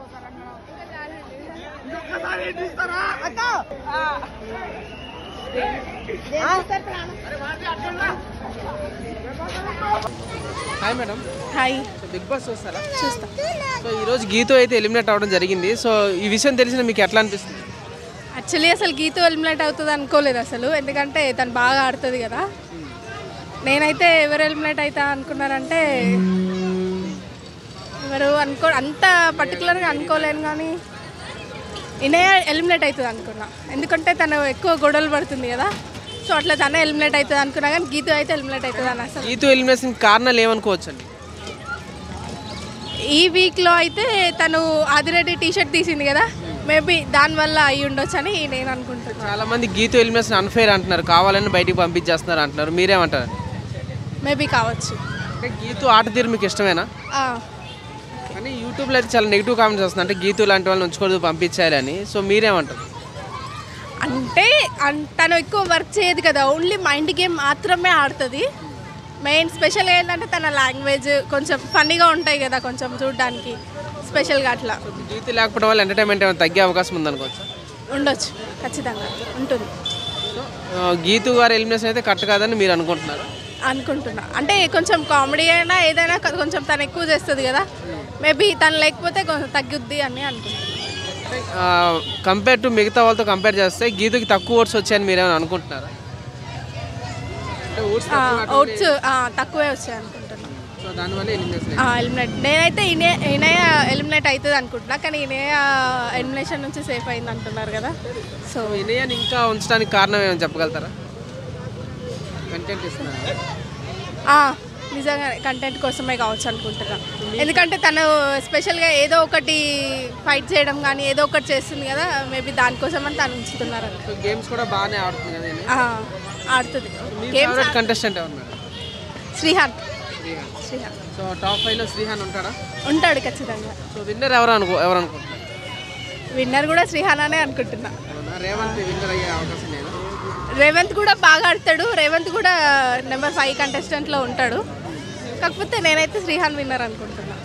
Hi madam hi so Bigg Boss చూస్తారా చూస్తా so ఈరోజు గీతో అయితే ఎలిమినేట్ అవ్వడం జరిగింది సో ఈ విషయం తెలిసిన మీకు ఎట్లా అనిపిస్తుంది యాక్చువల్లీ అసలు గీత ఎలిమినేట్ అవుతుంది అనుకోలేదు అసలు ఎందుకంటే తను బాగా ఆడుతుంది కదా నేనైతే ఎవరు ఎలిమినేట్ అవుతా అనుకున్నారంటే ఎవరు అనుకో అంత పర్టికులర్గా అనుకోలేను కానీ ఇనే ఎలిమినేట్ అవుతుంది అనుకున్నా ఎందుకంటే తను ఎక్కువ గొడవలు పడుతుంది కదా సో అట్లా తనే ఎలిమినేట్ అవుతుంది అనుకున్నా కానీ గీత అయితే ఎలిమినేట్ అవుతుంది అని అసలు గీతో ఎలిమినేషన్ కారణాలు ఏమనుకోవచ్చు అండి ఈ వీక్లో అయితే తను ఆదిరెడ్డి టీ షర్ట్ తీసింది కదా మేబీ దానివల్ల అయి ఉండొచ్చు అని నేను అనుకుంటున్నాను చాలా మంది గీతో ఎలిమినేషన్ అన్ఫేర్ అంటున్నారు కావాలని బయటికి పంపించేస్తున్నారు అంటున్నారు మీరేమంటారు మేబీ కావచ్చు అంటే గీతు ఆట తీరు మీకు ఇష్టమేనా ఆ, కానీ యూట్యూబ్లో అయితే చాలా నెగిటివ్ కామెంట్స్ వస్తున్నాయి అంటే గీతు లాంటి వాళ్ళని ఉంచుకోవద్దు పంపించాలని సో మీరేమంటారు అంటే అన్- తను ఎక్కువ వర్క్ చేయదు కదా ఓన్లీ మైండ్ గేమ్ మాత్రమే ఆడుతుంది మెయిన్ స్పెషల్ ఏంటంటే తన లాంగ్వేజ్ కొంచెం ఫన్నీగా ఉంటాయి కదా కొంచెం చూడడానికి స్పెషల్గా అట్లా సో గీతు లేకపోవడం వల్ల ఎంటర్టైన్మెంట్ ఏమైనా తగ్గే అవకాశం ఉందనుకోవచ్చు ఉండొచ్చు ఖచ్చితంగా ఉంటుంది సో ఆ, గీతు గారి ఎలిమినేషన్ అయితే కరెక్ట్ కాదని మీరు అనుకుంటున్నారు అనుకుంటున్నా అంటే కొంచెం కామెడీ అయినా ఏదైనా కొ- కొంచెం తను ఎక్కువ చేస్తుంది కదా మేబీ తను లేకపోతే కొంచెం తగ్గుద్ది అని అనుకుంటున్నాను కంపేర్ టు మిగతా వాళ్ళతో కంపేర్ చేస్తే గీతుకి తక్కువ ఓట్స్ వచ్చాయని మీరు ఏమైనా అనుకుంటున్నారా అంటే ఓట్స్ ఓట్స్ తక్కువే వచ్చాయి అనుకుంటున్నాను సో దానివల్ల ఎలిమినేషన్ ఎలిమినేట్ నేనైతే ఇనే ఇనయ ఎలిమినేట్ అవుతుంది అనుకుంటున్నా కానీ ఇనయ ఎలిమినేషన్ నుంచి సేఫ్ అయింది అంటున్నారు కదా సో వినయాన్ని ఇంకా ఉంచడానికి కారణం ఏమైనా చెప్పగలుగుతారా కంటెంట్ ఇస్తున్నారు ఆ, నిజంగా కంటెంట్ కోసమే కావచ్చు అనుకుంటున్నా ఎందుకంటే తను స్పెషల్గా ఏదో ఒకటి ఫైట్ చేయడం కానీ ఏదో ఒకటి చేస్తుంది కదా మేబీ దానికోసం అని తను ఉంచుతున్నారు సో గేమ్స్ కూడా బాగానే ఆడుతుంది కదా ఈయన. ఆ, ఆడుతుంది మీ గేమ్స్ ఫేవరెట్ కంటెస్టెంట్ ఎవరు madam Srihan Srihan Srihan so top ఫైవ్లో శ్రీహాన్ ఉంటాడా ఉంటాడు ఖచ్చితంగా సో విన్నర్ ఎవరు అనుకో ఎవరు అనుకుంటున్నారు విన్నర్ కూడా శ్రీహాన్ అనే అనుకుంటున్నా అవునా? రేవంత్ విన్నర్ అయ్యే అవకాశం లేదు రేవంత్ కూడా బాగా ఆడతాడు రేవంత్ కూడా నెంబర్ ఫైవ్ కంటెస్టెంట్లో ఉంటాడు కాకపోతే నేనైతే శ్రీహాన్ విన్నర్ అనుకుంటున్నా